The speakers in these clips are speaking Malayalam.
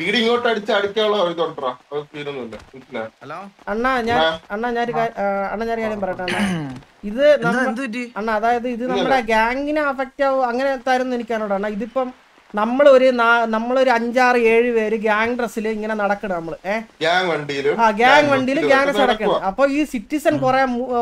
പീടി ഇങ്ങോട്ട് അടിച്ച് അടിക്കാനുള്ള ഇതുണ്ടോ അത് തീരുന്നില്ല മനസ്സിലായോ ഹലോ അണ്ണാ ഞാൻ ആ. അണ്ണാ ഞാൻ ഒരു കാ- ആ, അണ്ണാ ഞാൻ ഒരു കാര്യം പറയട്ടെ അണ്ണാ ഇത് എന്താ നമ്മ- എന്ത് പറ്റി അണ്ണാ അതായത് ഇത് നമ്മുടെ ഗ്യാങ്ങിനെ അഫക്റ്റ് ആവും അങ്ങനെ തരുന്നു എനിക്കാണോട് അണ്ണാ ഇതിപ്പം നമ്മൾ ഒരു നമ്മളൊരു അഞ്ചാറ് ഏഴ് പേര് ഗ്യാങ് ഡ്രസ്സിൽ ഇങ്ങനെ നടക്കണം നമ്മള് ഏഹ് ഗ്യാങ് വണ്ടിയിലും ആ ഗ്യാങ് വണ്ടിയിൽ ഗ്യാങ് ഡ്രസ് നടക്കണം അപ്പൊ ഈ സിറ്റിസൺ കുറെ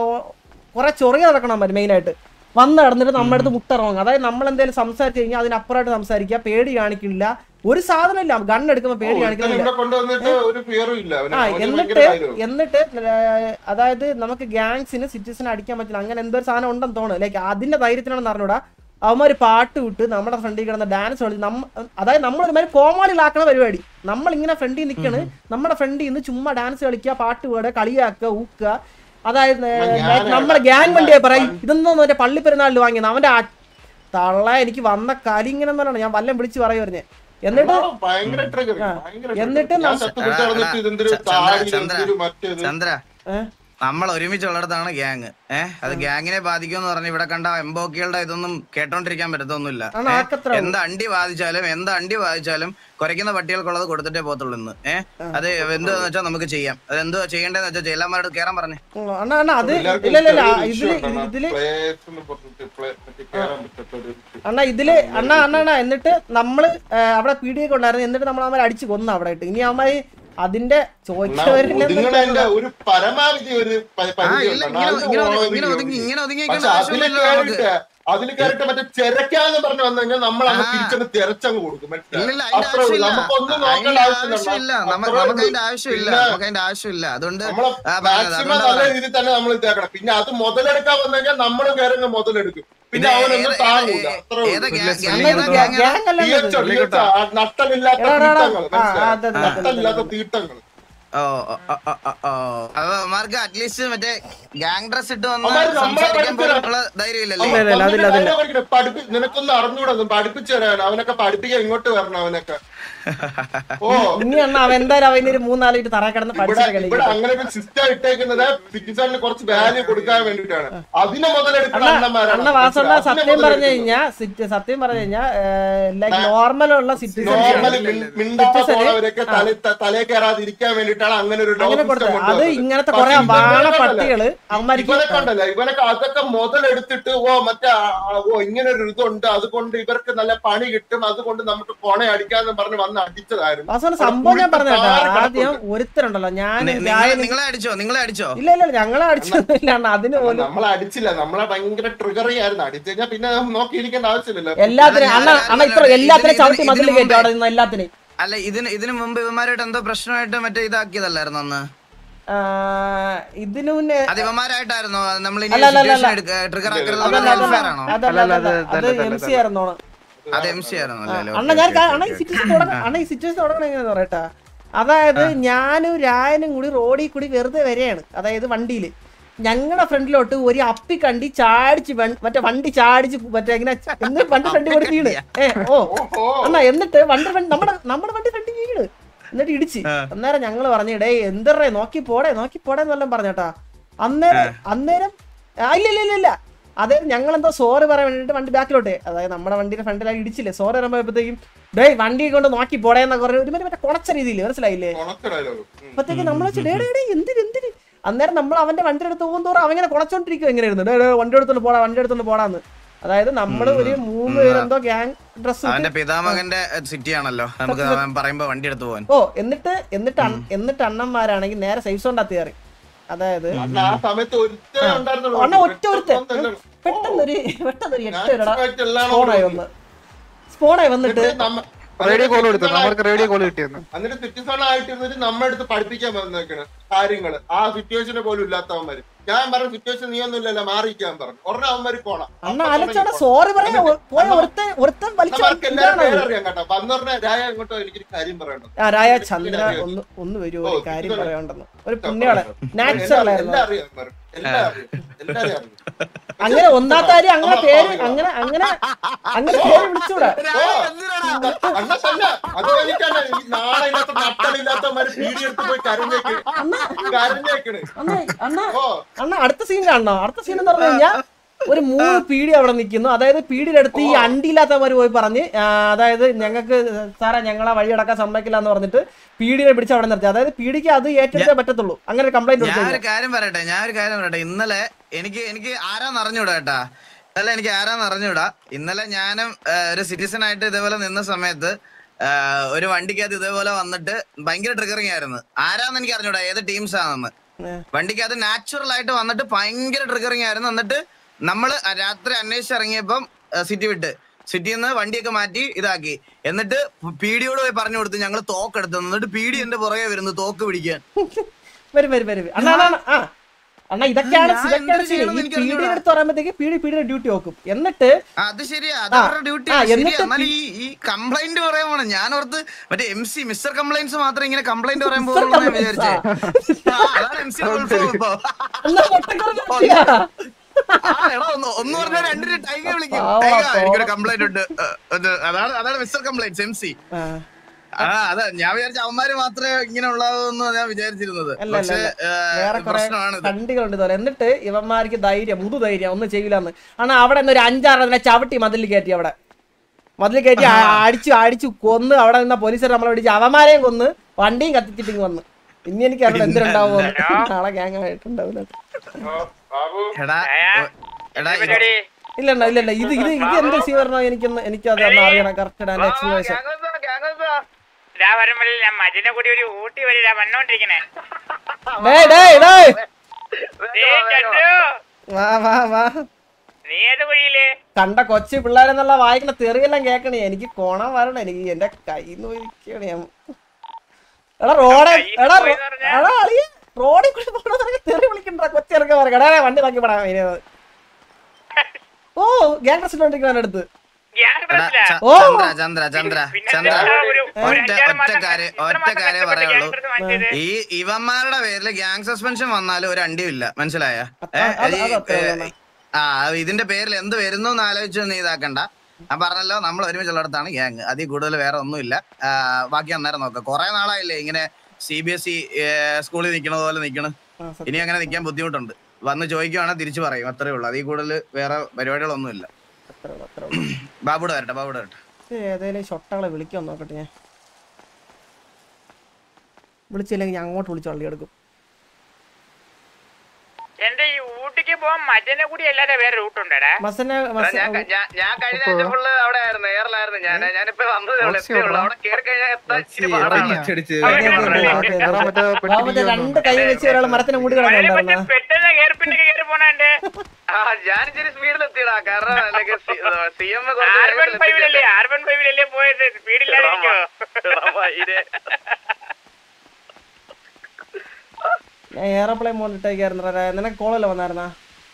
കുറെ ചൊറിയ നടക്കണം അവര് മെയിൻ ആയിട്ട് വന്ന് നടന്നിട്ട് നമ്മുടെ അടുത്ത് മുട്ടിറങ്ങും അതായത് നമ്മൾ എന്തെങ്കിലും സംസാരിച്ചു കഴിഞ്ഞാൽ അതിനപ്പുറമായിട്ട് സംസാരിക്കുക പേടി കാണിക്കില്ല ഒരു സാധനം ഇല്ല ഗൺ എടുക്കുമ്പോൾ പേടി കാണിക്കുന്നില്ല ഇവിടെ കൊണ്ടുവന്നിട്ട് ഒരു ഫിയറും ഇല്ല അവന് ആ അവന് എന്നിട്ട് ഭയങ്കര ധൈര്യവും. എന്നിട്ട് ഏർ, അതായത് നമുക്ക് ഗ്യാങ്സിന് സിറ്റിസൺ അടിക്കാൻ പറ്റില്ല അങ്ങനെ എന്തോ ഒരു സാധനം ഉണ്ടെന്ന് തോന്നുന്നു ലൈക്ക് അതിന്റെ ധൈര്യത്തിലാണെന്ന് അറിഞ്ഞൂടാ അവന്മാര് പാട്ട് വിട്ട് നമ്മുടെ ഫ്രണ്ടിൽ കിടന്ന് ഡാൻസ് കളി നമ്മ അതായത് നമ്മൾ ഒരുമാതിരി കോമാളിലാക്കണ പരിപാടി നമ്മൾ ഇങ്ങനെ ഫ്രണ്ടിൽ നിൽക്കണ് നമ്മുടെ ഫ്രണ്ടിൽ നിന്ന് ചുമ്മാ ഡാൻസ് കളിക്കുക പാട്ട് പാടുക കളിയാക്കുക ഊക്കുക അതായത് ഏർ, like നമ്മുടെ ഗ്യാങ് വണ്ടിയെ പറയും ഇതൊന്നും മറ്റേ പള്ളി പെരുന്നാളിൽ വാങ്ങിയത് അവന്റെ ആ തള്ള എനിക്ക് വന്ന കലി ഇങ്ങനെ പറയണം ഞാൻ വല്ലം വിളിച്ച് പറയുമായിരുന്നേ എന്നിട്ട് ആ, ഭയങ്കര trigger, ഭയങ്കര trigger. എന്നിട്ട് ഞാൻ നമ്മ- ചത്തുപിടിച്ച് നടന്നിട്ട് ഇതെന്തൊരു ചന്ദ്ര, താടി, ചന്ദ്ര. ഇതെന്തൊരു മറ്റേത്. ചന്ദ്ര ഏഹ് നമ്മൾ ഒരുമിച്ചുള്ളിടത്താണ് ഗ്യാങ് ഏഹ് അത് ഗ്യാങ്ങിനെ ബാധിക്കുമെന്ന് പറഞ്ഞ് ഇവിടെ കണ്ട എംബോക്കികളുടെ ഇതൊന്നും കേട്ടോണ്ടിരിക്കാൻ പറ്റത്തൊന്നുമില്ല ആണ് ഏ? ആക്കത്ര എന്ത് അണ്ടി ബാധിച്ചാലും എന്ത് അണ്ടി ബാധിച്ചാലും കുറയ്ക്കുന്ന പട്ടികൾക്കുള്ളത് കൊടുത്തിട്ടേ പോത്തുള്ളൂ ഇന്ന് ഏഹ് അത് എന്തുവാന്ന് വെച്ചാൽ നമുക്ക് ചെയ്യാം അത് എന്തുവാ ചെയ്യേണ്ടതെന്ന് വെച്ചാൽ എല്ലാമാരോട് കയറാൻ പറഞ്ഞു ഉം, അണ്ണാ അണ്ണാ അത് എല്ലാവർക്കും ഇല്ല ഇല്ല ഇല്ല ചെറിയൊരു ഇതില് issue ഉണ്ടെണ്ണാ. ഇതില് Players എന്ന് പറഞ്ഞിട്ട് play- മറ്റേ കേറാൻ പറ്റാത്ത ഒരു issue. അണ്ണാ ഇതില് അണ്ണാ അണ്ണാ അണ്ണാ എന്നിട്ട് നമ്മള് ആ, അവിടെ പീഡിയൊക്കെ ഉണ്ടായിരുന്നു എന്നിട്ട് നമ്മൾ അവന്മാരെ അടിച്ച് കൊന്നു അവിടെ ഇട്ട് ഇനി അവന്മാര് അതിന്റെ എന്നാ ഒതുങ്ങണതിന്റെ ഒരു പരമാവധി ഒരു പ- പരിധി ഇല്ല, ഉണ്ട്. ഇങ്ങനെ അതിന് ഇങ്ങനെ ഒതുങ്ങി- പോകാൻ ഇങ്ങനെ ഒരു ഒതുങ്ങി യോഗ്യത. ഇങ്ങനെ ഒതുങ്ങി പക്ഷെ നിൽക്കേണ്ട അതില് ആവശ്യമില്ലല്ലോ നമുക്ക് കയറിയിട്ട് അതിൽ കയറിയിട്ട് മറ്റേ ചെരക്കാന്ന് പറഞ്ഞു വന്നു കഴിഞ്ഞാൽ നമ്മൾ അങ്ങ് ആ. തിരിച്ചങ്ങ് തിരച്ചങ്ങ് കൊടുക്കും മനസ്സിലായോ? ഇല്ലില്ല, അതിന്റെ അത്രേ ഉള്ളൂ. ആവശ്യമില്ല. നമുക്കൊന്നും നോക്കേണ്ട അതിന്റെ ആവശ്യമില്ല ആവശ്യമില്ല നമ്മ- അത്രേ നമുക്ക് ഉള്ളൂ. അതിന്റെ ആവശ്യമില്ല പിന്നെ നമുക്ക് അതിന്റെ ആവശ്യമില്ല അതുകൊണ്ട് നമ്മള് ആ, പറഞ്ഞത്. മാക്സിമം അതുകൊണ്ടാ നല്ല പറഞ്ഞത്. രീതിയിൽ തന്നെ നമ്മൾ ഇതാക്കണം പിന്നെ അത് മുതലെടുക്കാൻ വന്നു കഴിഞ്ഞാൽ നമ്മളും കയറി മുതലെടുക്കും പിന്നെ ഇത് അവനൊന്നും ഏത്- താങ്ങൂല ഏത്- അത്രേ ഏത് ഉള്ളൂ. ഗ്യാ- ഇല്ല, ഗ്യാങ് ഇല്ല, ഏതാ ഗ്യാങ് ഏതാ? ഗ്യാങ് അല്ല തീർച്ച, തീർച്ച. ആ നട്ടലില്ലാത്ത എടാ, എടാ, തീട്ടങ്ങൾ ആ, ആ, അതെ, അതെ, അതെ, നട്ടലില്ലാത്ത അതെ. തീട്ടങ്ങൾ ഓ ഓ, ഓ, ഓ, ഓ, ഓ. അപ്പൊ അവന്മാർക്ക് അറ്റ്ലീസ്റ്റ് മറ്റേ ഗ്യാങ് ഡ്രസ് ഇട്ട് വന്ന് അവന്മാര് നമ്മളെ സംസാരിക്കാൻ പോലും പഠിപ്പിച്ചതാ. ഉള്ള ധൈര്യം ഇല്ലല്ലേ ഇല്ല, ഇല്ല, അതില്ല, അതില്ല. പഠിപ്പി നിനക്കൊന്നും അറിഞ്ഞൂടൊന്നും പഠിപ്പിച്ചു തരാൻ അവനൊക്കെ പഠിപ്പിക്കാൻ ഇങ്ങോട്ട് വരണം അവനൊക്കെ ഓ ഇനി അണ്ണാ അവൻ എന്തായാലും അവന് ഒരു മൂന്നാലായിട്ട് തറ കിടന്ന് ഇവിടെ പഠിച്ചിട്ട് ഇവിടെ കളിക്കും അങ്ങനെ ഒരു സിസ്റ്റം ഇട്ടേക്കുന്നത് സിറ്റിസണിന് കുറച്ച് വാല്യൂ കൊടുക്കാൻ വേണ്ടിട്ടാണ് അതിനെ മുതലെടുക്കുന്ന അണ്ണ അണ്ണന്മാരാണ് അണ്ണ വാസണ്ണ അതിനെ സത്യം പറഞ്ഞു മുതലെടുക്കുന്നത്. കഴിഞ്ഞാ സിറ്റ് സത്യം പറഞ്ഞു കഴിഞ്ഞാ ലൈക് നോർമൽ ഉള്ള നോർമൽ സിറ്റിസൺ മിണ്ടാത്ത Citizen- പോണവരൊക്കെ തല ത- തലേ കയറാതിരിക്കാൻ വേണ്ടിയിട്ടാണ് അങ്ങനെ ഒരു law അങ്ങനെ system കൊടുത്തത് അത് കൊണ്ടുവന്നത്. ഇങ്ങനത്തെ പക്ഷേ കുറെ ഇവനെ വാണ കണ്ടല്ല. പട്ടികള് അവന്മാർക്ക് ഇവനെ കണ്ടല്ല ഇവനൊക്കെ അതൊക്കെ മുതലെടുത്തിട്ട് ഓ മറ്റേ ആ, ആ, ഓ ഇങ്ങനെ ഒരു ഇതുണ്ട് അതുകൊണ്ട് ഇവർക്ക് നല്ല പണി കിട്ടും അതുകൊണ്ട് നമുക്ക് കൊണ അടിക്കാന്ന് പറഞ്ഞ് വന്ന് അടിച്ചതായിരുന്നു വാസന സംഭവം ഞാൻ പുഴുത്ത് പറഞ്ഞേട്ടാ താഴെ ആദ്യം കിടപ്പുണ്ട്. ഒരുത്തരുണ്ടല്ലോ ഞാൻ നി- നിങ്ങളെ രായനും- നിങ്ങളെ അടിച്ചോ നിങ്ങളെ അടിച്ചോ ഇല്ല ഇല്ല ഇല്ല, ഞങ്ങളെ അടിച്ചൊന്നുമില്ല അണ്ണാ അതിന് പോലും നമ്മളെ അടിച്ചില്ല നമ്മളെ ഭയങ്കര ട്രിഗറി ആയിരുന്നു അടിച്ചു കഴിഞ്ഞാൽ പിന്നെ നോക്കിയിരിക്കേണ്ട ആവശ്യമില്ലല്ലോ എല്ലാത്തിനും അണ്ണ അണ്ണ ഇത്ര ഇതിന് എല്ലാത്തിനും ചവിട്ടി ഇതിന് മതിൽ മുമ്പേ- കയറ്റി അവിടെ നിന്ന് എല്ലാത്തിനും അല്ല ഇതിന് ഇതിന് മുമ്പ് ഇവന്മാരായിട്ട് എന്തോ പ്രശ്നമായിട്ട് മറ്റേ ഇതാക്കിയതല്ലായിരുന്നു അന്ന് ആ, ഇതിനു മുന്നേ അത് ഇവന്മാരായിട്ടായിരുന്നോ നമ്മൾ അല്ല, അല്ല, അല്ല, അല്ല. ട്രിഗർ അതല്ല ആക്കരുത് അതല്ല ഇവന്മാരാണോ അതല്ല അല്ല, അതല്ല അത് അത് അതല്ല, എം സി അതല്ല. ആയിരുന്നോണം അത് എം സി ആയിരുന്നു അല്ലേ അണ്ണ ഞാൻ കാ- അണ്ണ ഈ സിറ്റുവേഷൻ തുടങ്ങ അണ്ണ ഈ സിറ്റുവേഷൻ തുടങ്ങണ എങ്ങനെയാന്ന് പറയട്ടാ അതായത് ഞാനും രായനും കൂടി റോഡിൽ കൂടി വെറുതെ വരെയാണ് അതായത് വണ്ടിയിൽ ഞങ്ങളുടെ ഫ്രണ്ടിലോട്ട് ഒരു അപ്പി കണ്ടി ചാടിച്ച് വൺ- മറ്റേ വണ്ടി ചാടിച്ച് മറ്റേ ഇങ്ങനെ ച- എന്നിട്ട് വണ്ടി ഫ്രണ്ടിൽ കൂടി വീണ് ഏ ഓ ഓഹോ അണ്ണ എന്നിട്ട് വണ്ടി ഫ്രണ്ട് നമ്മുടെ നമ്മുടെ വണ്ടി ഫ്രണ്ടിൽ വീണ് എന്നിട്ട് ഇടിച്ച് അന്നേരം ഞങ്ങൾ പറഞ്ഞു ഡേ എന്തറേ നോക്കി പോടേ നോക്കി പോടേ എന്നെല്ലാം പറഞ്ഞേട്ടാ അന്നേരം അന്നേരം ആ, ഇല്ല ഇല്ല ഇല്ല ഇല്ല അതെ ഞങ്ങൾ എന്തോ സോറി പറയാൻ വേണ്ടിട്ട് വണ്ടി ബാക്കിലോട്ട് അതായത് നമ്മുടെ വണ്ടിയുടെ ഫ്രണ്ടിലായി ഇടിച്ചില്ലേ സോറി പറയുമ്പോഴത്തേക്കും ഡേ വണ്ടി കൊണ്ട് നോക്കി പോടേ എന്നൊക്കെ പറഞ്ഞു ഒരു മറ്റേ കുണച്ച രീതിയിൽ മനസ്സിലായില്ലേ ഉണക്ക ഡയലോഗ് അപ്പത്തേക്ക് നമ്മൾ വെച്ച് ഡേ ഡേ ഡേ എന്തിന് എന്തിന് അന്നേരം നമ്മൾ അവന്റെ വണ്ടി എടുത്ത് പോകും തോറും അവങ്ങനെ കുണച്ചോണ്ടിരിക്കും എങ്ങനെയായിരുന്നു ഡേ ഡേ വണ്ടി എടുത്തോണ്ട് പോടാ വണ്ടി എടുത്തോണ്ട് പോടാന്ന് അതായത് നമ്മൾ ഒരു മൂന്ന് പേരെന്തോ ഗ്യാങ് ഡ്രസ് അവന്റെ പിതാമകന്റെ സിറ്റി ആണല്ലോ നമുക്ക് അവൻ പറയുമ്പോ വണ്ടി എടുത്തു പോവാൻ ഓ എന്നിട്ട് എന്നിട്ട് അണ്ണ- എന്നിട്ട് അണ്ണന്മാരാണെങ്കിൽ നേരെ സൈസ് കൊണ്ടാത്തി കയറി അതായത് അന്ന് ആ സമയത്ത് ഒരുത്തേ ഉണ്ടായിരുന്നുള്ളൂ. അണ്ണ ഒറ്റ ഒരുത്തൻ പെട്ടെന്ന് പെട്ടെന്നൊരു പെട്ടെന്നൊരു എട്ട് പേരടാ നാച്ചുറായിട്ട് എല്ലാം സ്പോണായി വന്ന് സ്പോണായി വന്നിട്ട് എന്നിട്ട് നമ്മ- റേഡിയോ കോൾ എന്നിട്ട് എടുത്തു അവർക്ക് റേഡിയോ കോൾ കിട്ടിയെന്ന് എന്നിട്ട് സിറ്റിസൺ ആയിട്ടിരുന്നിട്ട് നമ്മുടെ അടുത്ത് പഠിപ്പിക്കാൻ വന്നേക്കണ് കാര്യങ്ങള് ആ സിറ്റുവേഷന് പോലും ഇല്ലാത്തവന്മാര് ഞാൻ പറഞ്ഞ സിറ്റുവേഷൻ നീ ഒന്നും ഇല്ലല്ലോ മാറിയിരിക്കാൻ പറഞ്ഞു ഉടനെ അവന്മാര് പോണം അണ്ണ അലച്ചാണ് സോറി പറയാ പോയ ഒരുത്തൻ ഒരുത്തൻ വലിച്ചു അവർക്ക് എല്ലാവരും ഇതാണ് അത്. പേരറിയാം കേട്ടോ വന്നു പറഞ്ഞ രായ ഇങ്ങോട്ടോ എനിക്കൊരു കാര്യം പറയണ്ടോ ആ രായ ചന്ദ്ര ഒന്ന് ഒന്ന് വരൂ ഒരു ഓ, കാര്യം ഇത് പറയണ്ടെന്ന് ഒരു പുണ്യാളെ നാച്ചുറൽ ആയിരുന്നു എല്ലാം അറിയാം ഇവർക്ക്. എല്ലാം അറിയാം എല്ലാരും അറിയാം അങ്ങനെ ഒന്നാമത്തെ കാര്യം അങ്ങനെ പേര് അങ്ങനെ അങ്ങനെ അങ്ങനെ പേര് വിളിച്ചൂടാ ഓ, അണ്ണ തന്നെ അത് കഴിഞ്ഞിട്ടാണ് ഈ നാളെ ഇല്ലാത്ത നട്ടലില്ലാത്തവന്മാര് പീടി എടുത്ത് പോയി കരഞ്ഞേക്ക് കരഞ്ഞേക്കണ് അണ്ണ അണ്ണ ഓ അണ്ണ അടുത്ത സീൻ കാണണോ അടുത്ത സീൻ എന്ന് പറഞ്ഞു കഴിഞ്ഞാൽ ഒരു മൂന്ന് പീടി അവിടെ നിൽക്കുന്നു അതായത് പീടിയുടെ അടുത്ത് ഈ അണ്ടിയില്ലാത്തവർ പോയി പറഞ്ഞ് ആ, അതായത് ഞങ്ങൾക്ക് സാറേ ഞങ്ങളെ വഴി അടക്കാൻ സമ്മതിക്കില്ല എന്ന് പറഞ്ഞിട്ട് പീടിയെ പിടിച്ച് അവിടെ നിർത്തി അതായത് പീടിക്ക് അത് ഏറ്റെടുത്തേ പറ്റത്തുള്ളൂ അങ്ങനെ ഒരു കംപ്ലൈന്റ് ഞാൻ കൊടുത്തു ഒരു കാര്യം പറയട്ടെ ഞാൻ ഒരു കാര്യം പറയട്ടെ ഇന്നലെ എനിക്ക് എനിക്ക് ആരാന്ന് അറിഞ്ഞൂടാ കേട്ടാ ഇന്നലെ എനിക്ക് ആരാന്ന് അറിഞ്ഞൂടാ ഇന്നലെ ഞാനും ആ, ഒരു സിറ്റിസൺ ആയിട്ട് ഇതേപോലെ നിന്ന സമയത്ത് ആ, ഒരു വണ്ടിക്കകത്ത് ഇതേപോലെ വന്നിട്ട് ഭയങ്കര ട്രിഗറിങ് ആയിരുന്നു ആരാന്ന് എനിക്ക് അറിഞ്ഞൂടാ ഏത് ടീംസ് ആണെന്ന് ഏ. വണ്ടിക്കകത്ത് നാച്ചുറൽ ആയിട്ട് വന്നിട്ട് ഭയങ്കര ട്രിഗറിങ് ആയിരുന്നു എന്നിട്ട് നമ്മള് രാത്രി അന്വേഷിച്ച് ഇറങ്ങിയപ്പം സിറ്റി വിട്ട് സിറ്റിയിൽ നിന്ന് വണ്ടിയൊക്കെ മാറ്റി ഇതാക്കി എന്നിട്ട് പീഡിയോട് പോയി പറഞ്ഞു കൊടുത്തു ഞങ്ങൾ തോക്കെടുത്തു എന്നിട്ട് പീഡി എന്റെ പുറകെ വരുന്നു തോക്ക് പിടിക്കാൻ വരും വരും വരും അണ്ണാ അണ്ണാ, അണ്ണാ, ആ അണ്ണാ ഇതൊക്കെയാണ് ഞാൻ ഇതൊക്കെയാണ് എന്തൊരു ശരി ചെയ്യണമെന്ന് ഈ എനിക്ക് പീടിയുടെ അറിഞ്ഞൂടാ. അടുത്ത് പറയുമ്പോഴത്തേക്ക് പീടി പീടിയുടെ ഡ്യൂട്ടി നോക്കും എന്നിട്ട് ആ, അത് ശരിയാ അത് ആ, അവരുടെ ഡ്യൂട്ടി ആ, ശരിയാ എന്നിട്ട് എന്നാൽ ഈ ഈ കംപ്ലൈന്റ് പറയാൻ പോണം ഞാൻ ഓർത്ത് മറ്റേ എം സി മിസ്റ്റർ കംപ്ലൈന്റ്സ് മാത്രം ഇങ്ങനെ കംപ്ലൈന്റ് പറയാൻ പോകുന്നു ഞാൻ വിചാരിച്ചേ ആ, അതാണ് എം സി ഇപ്പോ അണ്ണാ പൊട്ടക്കുറവ് നിർത്തിയാ. ആ, എടാ, ഒന്ന് ഒന്ന് പറഞ്ഞാൽ രണ്ടിന് ടൈഗ വിളിക്കും പാവാ, ടൈഗ പാവാ. എനിക്കൊരു കംപ്ലൈന്റ് ഉണ്ട് ഏ, ഇത് അതാണ് അതാണ് മിസ്റ്റർ കംപ്ലൈന്റ്സ് എം സി ആ, ആ അതെ ഞാൻ വിചാരിച്ച അവന്മാര് മാത്രമേ ഇങ്ങനെ ഉള്ളതെന്ന് ഞാൻ വിചാരിച്ചിരുന്നത് അല്ല, പക്ഷേ അല്ല. ഏ, വേറെ കുറെ പ്രശ്നമാണിത് കണ്ടികളുണ്ട് ഇതുപോലെ എന്നിട്ട് ഇവന്മാർക്ക് ധൈര്യം മുതു ധൈര്യം ഒന്നും ചെയ്യില്ലെന്ന് ആണ് അവിടെ നിന്ന് ഒരു അഞ്ചാറ് അതിനെ ചവിട്ടി മതിൽ കയറ്റി അവിടെ മതിൽ കയറ്റി ആ- അടിച്ചു അടിച്ചു കൊന്ന് അവിടെ നിന്ന പോലീസുകാർ നമ്മളെ പിടിച്ച് അവന്മാരെയും കൊന്ന് വണ്ടിയും കത്തിച്ചിട്ട് ഇങ്ങ് വന്ന് ഇനി എനിക്ക് അറിയില്ല എന്തിനുണ്ടാവുമോ നാളെ ഗ്യാങ് ആയിട്ടുണ്ടാവില്ല എടാ ഓ, എടാ ഇത് ഇല്ല അണ്ണാ, ഇല്ല ഇല്ല ഇത് ഇത് ഇത് എന്ത് സ്വീകരണോ എനിക്കൊന്ന് എനിക്കത് ഒന്ന് അറിയണം കറക്റ്റ് അതിന്റെ എക്സ്പ്ലനേഷൻ ഇതാ വരുമ്പോഴേ ഞാൻ മജിനെ കൂടി ഒരു ഊട്ടി വരില്ല വന്നോണ്ടിരിക്കണേ ഡേയ് ഡേയ് ഡേയ് ദേ ചന്ദ്രു വാ വാ വാ നീ ഏത് കുഴിയില് കണ്ട കൊച്ചു പിള്ളേരെന്നുള്ള വായിക്കണ തെറിയെല്ലാം കേക്കണേ എനിക്ക് കോണ വരണം എനിക്ക് എന്റെ കയ്യിൽ നിന്ന് ഞാൻ എടാ റോഡെ കയ്യിന്ന് എടാ റോ- പോയെന്ന് പറഞ്ഞാ? എടാ അളിയ റോഡിൽ കൂടി പോകണമെന്ന് തെറി വിളിക്കണ്ട കൊച്ചിറക്കം പറയാം എടാ വണ്ടി നോക്കി പടാ ഓ ഗ്യാങ് പ്രസിഡന്റ് അടുത്ത് ഗ്യാങ് എടാ, പ്രശ്നമില്ല. ച- ഓ. ചന്ദ്ര ചന്ദ്ര ചന്ദ്ര പിന്നെ ചന്ദ്ര എന്താ ഒരു- ഒരു ഒറ്റ അഞ്ചാറ് ഒറ്റ മാസം കാര്യം ഇത്ര ഒറ്റ മാസം കാര്യം കഷ്ടപ്പെട്ട് പറയുള്ളൂ ഗ്യാങ് പ്രശ്നം മാറ്റിയത്. ഈ ഇവന്മാരുടെ പേരിൽ ഗ്യാങ് സസ്പെൻഷൻ വന്നാലും ഒരു അണ്ടിയും മനസ്സിലായ അത് അത് അത്രേ ഉള്ളൂ. ആ ഇതിന്റെ പേരിൽ എന്ത് വരുന്നു എന്ന് ആലോചിച്ച് നീ ഇതാക്കണ്ട ഞാൻ പറഞ്ഞല്ലോ നമ്മൾ ഒരുമിച്ചുള്ളിടത്താണ് ഗ്യാങ് അതിൽ കൂടുതൽ വേറെ ഒന്നുമില്ല ആ, ബാക്കി അന്നേരം നോക്കാം കുറെ നാളായില്ലേ ഇങ്ങനെ സി ബി എസ് ഇ സ്കൂളിൽ നിൽക്കുന്നത് പോലെ നിൽക്കണം ആ, സത്യം. ഇനി അങ്ങനെ നിൽക്കാൻ ബുദ്ധിമുട്ടുണ്ട് വന്ന് ചോദിക്കുവാണെങ്കിൽ തിരിച്ചു പറയും അത്രേ ഉള്ളൂ അതിൽ കൂടുതൽ വേറെ പരിപാടികളൊന്നുമില്ല അത്രേ ഉള്ളൂ, അത്രേ ഉള്ളൂ. ബാബുടെ വരട്ടെ ബാബുടെ വരട്ടെ ഇത് ഏതേലും ഷൊട്ടകളെ വിളിക്കാൻ നോക്കട്ടെ ഞാൻ വിളിച്ചില്ലെങ്കിൽ ഞാൻ അങ്ങോട്ട് വിളിച്ച് വള്ളി എടുക്കും എന്റെ ഈ ഊട്ടിക്ക് പോവാൻ മജനെ കൂടി അല്ലാതെ വേറെ റൂട്ട് ഉണ്ടടാ മസനെ എടാ, മസ ഞാൻ ക- ഞാൻ- ഞാൻ കഴിഞ്ഞ ആഴ്ച ഫുള്ള് അവിടെ ആയിരുന്നു എയറിലായിരുന്നു ഞാൻ ഞാനിപ്പോ വന്നതേ ഉള്ളൂ എത്തിയേ ഉള്ളൂ അവിടെ കയറി കഴിഞ്ഞാൽ എത്താൻ ഇച്ചിരി പാടാണ് ഓക്കേ, ഓക്കേ, ഓക്കേ, എടാ, ഓക്കേ. മറ്റേ ആ, പെട്ടി മറ്റേ രണ്ട് കൈ വെച്ച് ഒരാൾ മരത്തിന് മൂടി വളരെ കിടന്നുണ്ടായിരുന്നു മറ്റേ പെട്ടെന്ന് കയറിപ്പിന്നൊക്കെ കയറി പോണണ്ട് ആ ഞാൻ ഇച്ചിരി സ്പീഡിൽ എത്തിയടാ കാരണം സി എം ആർ വൺ ഫൈവിലല്ലേ ആർ വൺ ഫൈവിലല്ലേ പോയത് സ്പീഡില്ലാതിരിക്കോ ഞാൻ എയർപ്ലെയിൻ മോഡ് ഇട്ടേക്കായിരുന്നു നിനക്ക് കോളല്ലേ വന്നായിരുന്നാ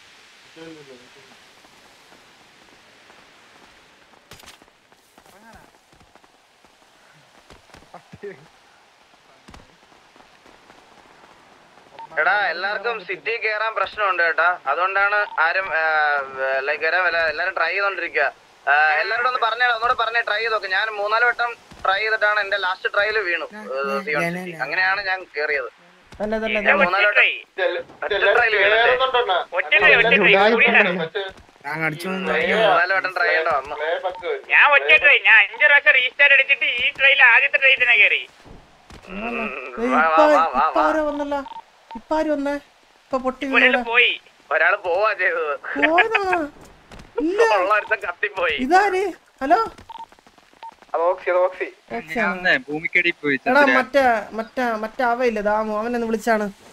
എടാ എല്ലാവർക്കും സിറ്റി കയറാൻ പ്രശ്നമുണ്ട് കേട്ടാ അതുകൊണ്ടാണ് ആരും ലൈക്ക് വരാൻ വല്ല എല്ലാരും ട്രൈ ചെയ്തോണ്ടിരിക്കുക എല്ലാവരോടും ഒന്ന് പറഞ്ഞേ ഒന്നുകൂടെ പറഞ്ഞേ ട്രൈ ചെയ്ത് നോക്ക് ഞാൻ മൂന്നാല് വട്ടം ട്രൈ ചെയ്തിട്ടാണ് എന്റെ ലാസ്റ്റ് ട്രയൽ വീണു ഏഹ്, സിയോൺ സിറ്റി. അങ്ങനെയാണ് ഞാൻ കേറിയത് തന്നെ തന്നെ ഞാൻ തന്നെ ഒറ്റ ട്രൈ കേറുന്നുണ്ടോണ്ണ ഒറ്റ ട്രൈ ഒറ്റ ട്രൈ കൂടിയാണ് മൂന്നാല് വട്ടം ട്രൈ ചെയ്യേണ്ട വന്നു ഞാൻ ഒറ്റ ട്രൈ ഞാൻ അഞ്ചു പ്രാവശ്യം റീസ്റ്റാർട്ട് അടിച്ചിട്ട് ഈ ട്രെയിനിൽ ആദ്യത്തെ ട്രെയിൻ തന്നെ കയറി ഏയ്, വാ, ഇപ്പൊ വാ, വാ, വാ, ഇപ്പൊ വാ. ആരോ വന്നല്ല ഇപ്പൊ ആര് വന്നേ ഇപ്പൊ പൊട്ടി ഒരാള് പോയി ഒരാള് പോവാ ചെയ്തത് പോയതാ ഇല്ല ഉള്ള ഒരുത്തൻ കത്തിപ്പോയി ഇതാര് ഹലോ അത് ഓക്സി അത് ഓക്സി ഓക്കേ. ഭൂമിക്കടി പോയി എടാ മറ്റേ മറ്റേ മറ്റേ അവയില്ലേ ദാമു അവനെന്ന് വിളിച്ചാണ്